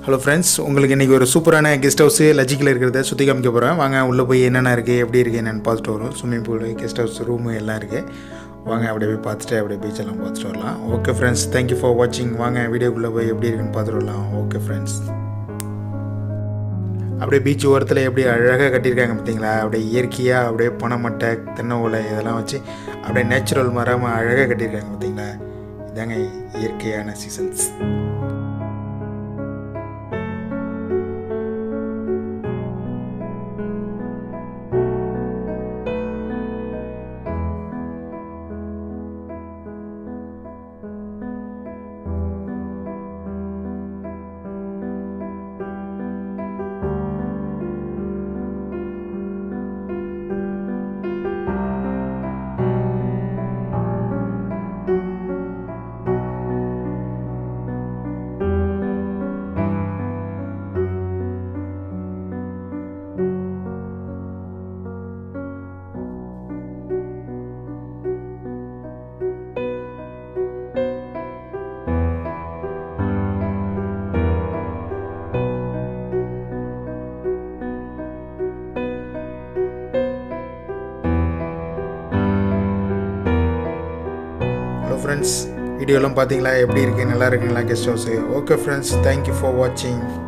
hello friends உங்களுக்கு இன்றைக்கி ஒரு சூப்பரான கெஸ்ட் ஹவுஸு லஜிக்கில் இருக்கிறத சுற்றி காமிக்க போகிறேன் வாங்க உள்ளே போய் என்னென்ன இருக்குது எப்படி இருக்குது என்னென்னு பார்த்துட்டு வரும் swimming pool guest house room எல்லாம் இருக்குது வாங்க அப்படியே போய் பார்த்துட்டு அப்படியே பீச் எல்லாம் பார்த்துட்டு வரலாம் ஓகே ஃப்ரெண்ட்ஸ் தேங்க்யூ ஃபார் வாட்சிங் வாங்க வீடியோக்குள்ளே போய் எப்படி இருக்குன்னு பார்த்துட்டு வரலாம் ஓகே ஃப்ரெண்ட்ஸ் அப்படியே பீச் ஓரத்தில் எப்படி அழகாக கட்டியிருக்காங்க பார்த்தீங்களா அப்படியே இயற்கையாக அப்படியே பனைமட்டை தென்னை ஓலை இதெல்லாம் வச்சு அப்படியே நேச்சுரல் மரமாக அழகாக கட்டியிருக்காங்க பார்த்தீங்களா இதாங்க இயற்கையான சீசன்ஸ் ஹலோ ஃப்ரெண்ட்ஸ் வீடியோலாம் பார்த்தீங்களா எப்படி இருக்குது நல்லா இருக்குங்களா guest house okay friends thank you for வாட்சிங்